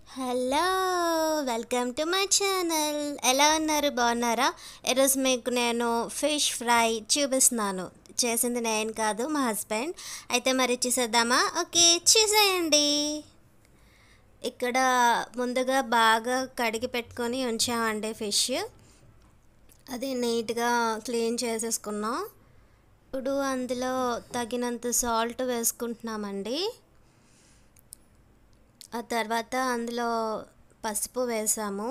hello welcome to my channel ఎలా ఉన్నారు బాగున్నారా ఈరోజు మీకు నేను ఫిష్ ఫ్రై చూపిస్తున్నాను చేసింది నేను కాదు మా హస్బెండ్ అయితే మరి చూసేద్దామా ఓకే చూసేయండి ఇక్కడ ముందుగా బాగా కడిగి పెట్టుకొని ఉంచామండి ఫిష్ అది నీట్గా క్లీన్ చేసేసుకున్నాం ఇప్పుడు అందులో తగినంత సాల్ట్ వేసుకుంటున్నామండి ఆ తర్వాత అందులో పసుపు వేసాము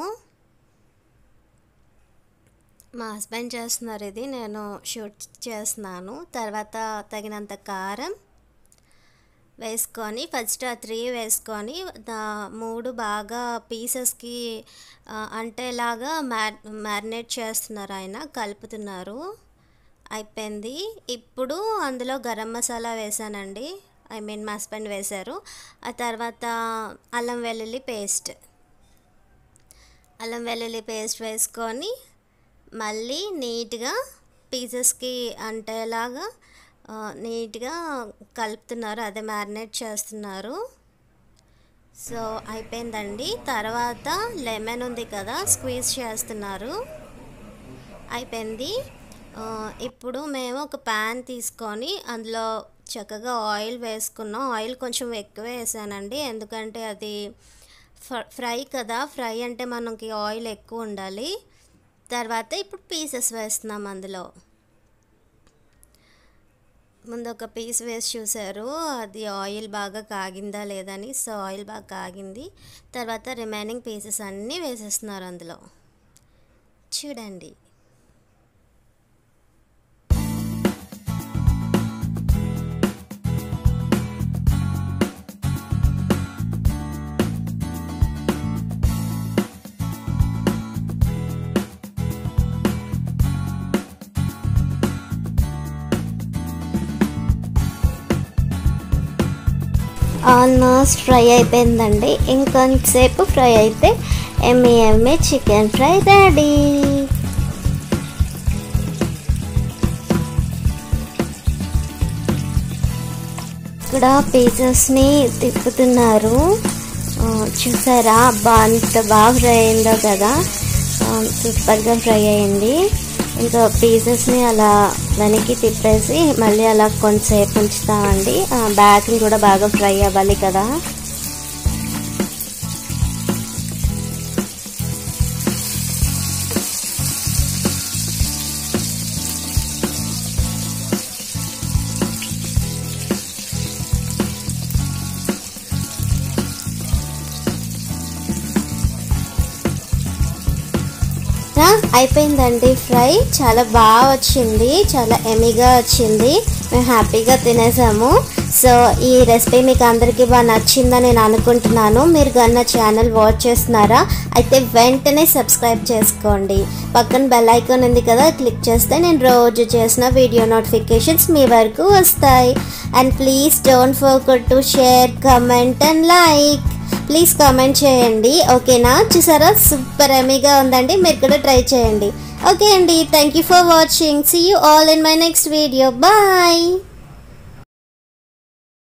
మా హస్బెండ్ చేస్తున్నారు ఇది నేను షూట్ చేస్తున్నాను తర్వాత తగినంత కారం వేసుకొని ఫస్ట్ ఆ త్రీ వేసుకొని దా- మూడు బాగా పీసెస్కి అంటేలాగా మ్యార్ మ్యారినేట్ చేస్తున్నారు ఆయన కలుపుతున్నారు అయిపోయింది ఇప్పుడు అందులో గరం మసాలా వేసానండి ఐ మీన్ మా హస్బెండ్ వేశారు ఆ తర్వాత అల్లం వెల్లుల్లి పేస్ట్ అల్లం వెల్లుల్లి పేస్ట్ వేసుకొని మళ్ళీ నీట్గా పీసెస్కి అంటేలాగా ఆ, నీట్గా కలుపుతున్నారు అదే మ్యారినేట్ చేస్తున్నారు సో అయిపోయిందండి తర్వాత లెమన్ ఉంది కదా స్క్వీజ్ చేస్తున్నారు అయిపోయింది ఆ, ఇప్పుడు మేము ఒక ప్యాన్ తీసుకొని అందులో చక్కగా ఆయిల్ వేసుకున్నాం ఆయిల్ కొంచెం ఎక్కువ వేసానండి ఎందుకంటే అది ఫ- ఫ్రై కదా ఫ్రై అంటే మనకి ఆయిల్ ఎక్కువ ఉండాలి తర్వాత ఇప్పుడు పీసెస్ వేస్తున్నాం అందులో ముందు ఒక పీస్ వేసి చూసారు అది ఆయిల్ బాగా కాగిందా లేదని సో ఆయిల్ బాగా కాగింది తర్వాత రిమైనింగ్ పీసెస్ అన్నీ వేసేస్తున్నారు అందులో చూడండి ఆల్మోస్ట్ ఫ్రై అయిపోయిందండి ఇంకొంతసేపు ఫ్రై అయితే ఎమ్మి ఎమ్మి చికెన్ ఫ్రై రెడీ ఇక్కడ పీసెస్ని తిప్పుతున్నారు ఆ, చూసారా బా అంత బాగా ఫ్రై అయిందో కదా ఆ, సూపర్గా ఫ్రై అయింది ఇంకా పీసెస్ని అలా వెనక్కి తిప్పేసి మళ్ళీ అలా కొంతసేపు ఉంచుతామండి బ్యాక్ని కూడా బాగా ఫ్రై అవ్వాలి కదా ఆ, అయిపోయిందండి ఫ్రై చాలా బాగా వచ్చింది చాలా ఎమిగా వచ్చింది మేము హ్యాపీగా తినేసాము సో ఈ రెసిపీ మీకు అందరికీ బాగా నచ్చిందని నేను అనుకుంటున్నాను మీరు కన్నా ఛానల్ వాచ్ చేస్తున్నారా అయితే వెంటనే సబ్స్క్రైబ్ చేసుకోండి పక్కన బెల్ ఐకాన్ ఉంది కదా క్లిక్ చేస్తే నేను రోజు చేసిన వీడియో నోటిఫికేషన్స్ మీ వరకు వస్తాయి and please don't forget to share comment and like please comment చేయండి ఓకేనా చూసారా సూపర్ ఎమీగా ఉందండి మీరు కూడా ట్రై చేయండి ఓకే అండి thank you for watching see you all in my next video bye